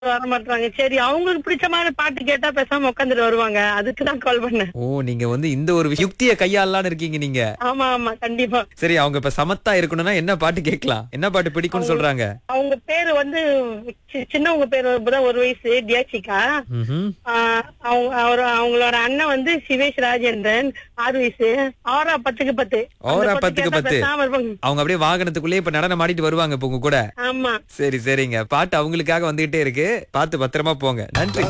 வர மாட்டாங்க சரி அவங்களுக்கு பிடிச்சமான பாட்டு கேட்டா பேசாம உட்காந்துட்டு வருவாங்க அதுக்கு தான் கால் பண்ணேன் ஓ நீங்க வந்து இந்த ஒரு யுக்தியை கையாளலான்னு இருக்கீங்க நீங்க ஆமா ஆமா கண்டிப்பா சரி அவங்க இப்ப சமத்தா இருக்கணும்னா என்ன பாட்டு கேட்கலாம் என்ன பாட்டு பிடிக்கும்னு சொல்றாங்க அவங்க பேரு வந்து சி- சின்னவங்க பேரு இப்பதான் ஒரு வயசு டியாச்சிகா ம்ஹும். ஆஹ் அவங்க அவர் அவங்களோட அண்ணன் வந்து சிவேஷ் ராஜேந்திரன் ஆறு வயசு ஆறா பத்துக்கு பத்து அந்த ஆறா பாட்டு பத்துக்கு கேட்டா பத்து. பேசாம இருப்பாங்க அவங்க அப்படியே வாகனத்துக்குள்ளே இப்ப நடனம் ஆடிட்டு வருவாங்க இப்ப உங்க கூட ஆமா சரி சரிங்க பாட்டு அவங்களுக்காக வந்துகிட்டே இருக்கு பார்த்து பத்திரமா போங்க நன்றி